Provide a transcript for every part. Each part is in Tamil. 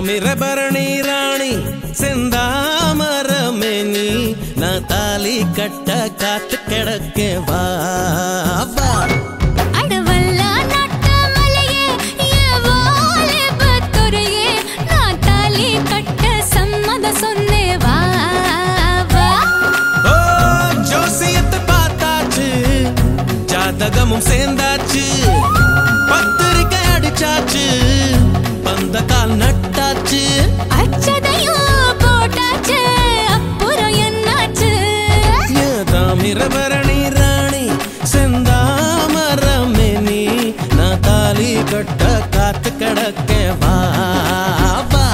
தாமிரபரணி ராணி செந்தாமரமேனி நான் தாலி கட்ட காத்து கிடக்க வா வா. அடவல்லா நாட்டு மலையே, என் வாலிபத்துறையே, நான் தாலி கட்ட சம்மதம் சொன்னேன் வா, வா. ஓ ஜோசியத்தை பார்த்தாச்சு ஜாதகமும் சேர்ந்தாச்சு பத்திரிக்கை அடிச்சாச்சு பந்த கால் நட்டாச்சு அச்சதையும் போட்டாச்சு, அப்புறம் என்னாச்சு? ஏன் தாமிரபரணி ராணி செந்தாமரமேனி நான் தாலி கட்ட காத்து கிடக்க வா வா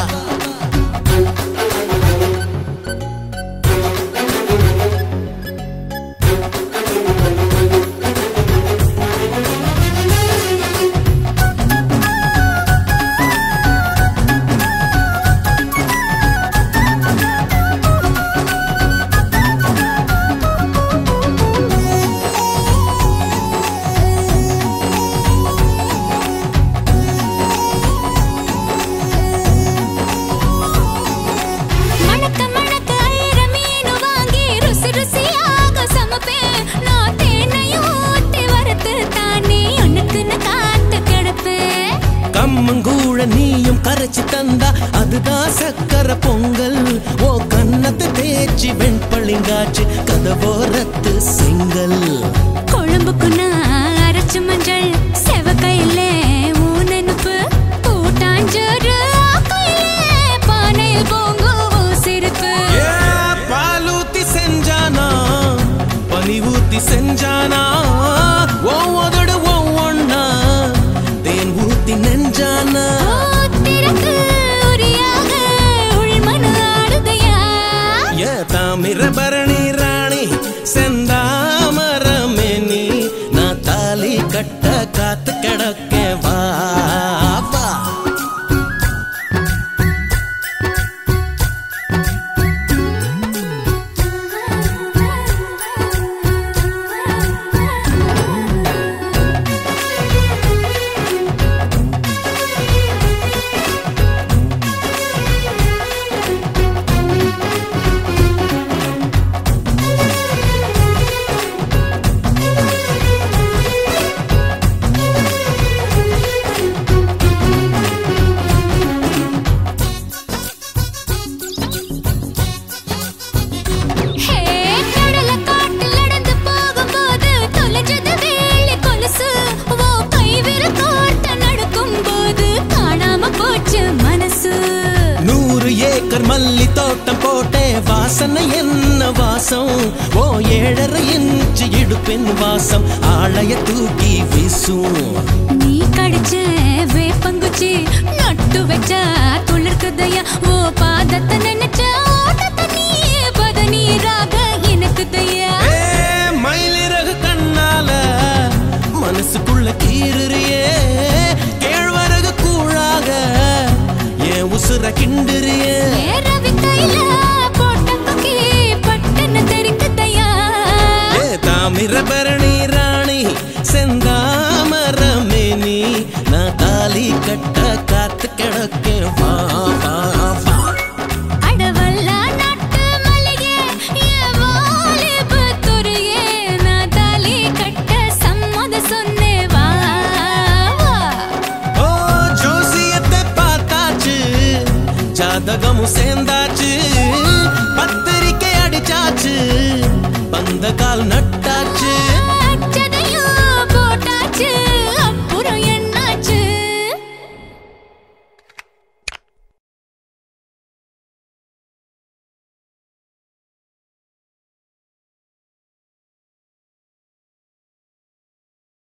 மணக்க மணக்க ஐர மீனு வாங்கி ருசி ருசியாக சமைப்பேன். நான் தேனையும் ஊத்தி வறுத்து தானே உனக்குன்னு காத்து கிடப்பேன். கம்மங்கூழ நீயும் கரைச்சு தந்தா அதுதான் சக்கரை பொங்கல் ஓ கன்னத்தை தேய்ச்சி வெண்பளிங்காச்சு கதவோரத்து செங்கல் குழம்புக்கு நான் அரைச்ச மஞ்சள் செவக்கையில உன் நினைப்பு கூட்டாஞ்சோறு ஆக்கையில பானையில் பொங்கும் சிரிப்பு ஏ, பாலூத்தி செஞ்சானா பனி ஊத்தி செஞ்சானா ஓ உதடு ஒவ்வொன்னா தேன் ஊத்தி நெஞ்சானா திறக்கு உரியாக உள்மனு ஆடுதையா ஏ தாமிரபரணி ராணி செந்தாமரமேனி நான் தாலி கட்ட காத்து கிடக்க வா வா ஹே கடல காட்டில் நடந்து போகும்போது தொலைஞ்சது வேலி கொலுசு ஓ கைவிரல் கோட்ட நடக்கும்போது காணாம போச்சு மனசு நூறு ஏக்கர் மல்லி தோட்டம் போட்டே வாசனை என்ன வாசம் ஓ ஏழரை இன்ச்சு இடுப்பின் வாசம் ஆளைய தூக்கி வீசும் நீ கடிச்ச வேப்பங்குச்சி நட்டு வச்சா துளிர்க்குதையா ஓ பாதத்தை நினைச்ச ஓட்டத்தை நீ பதநீராக எனக்கு தையா ஏ, மயிலிறகு கண்ணால மனசுக்குள்ள கீறுறியே கேழ்வரகு கூழாக என் உசுர கிண்டுறியே ஏறவி கையில போட்ட கொக்கி பட்டுன்னு தெரிக்குதையா ஏ தாமிரபரணி ராணி செந்தாமரமேனி நான் தாலி கட்ட காத்து கிடக்க வா வா வா அடவல்லா நாட்டு மலையே, என் வாலிபத்துறையே, நான் தாலி கட்ட சம்மதம் சொன்னேன் வா, வா. ஓ ஜோசியத்தை பார்த்தாச்சு ஜாதகமும் சேர்ந்தாச்சு பத்திரிக்கை அடிச்சாச்சு பந்த கால் நட்ட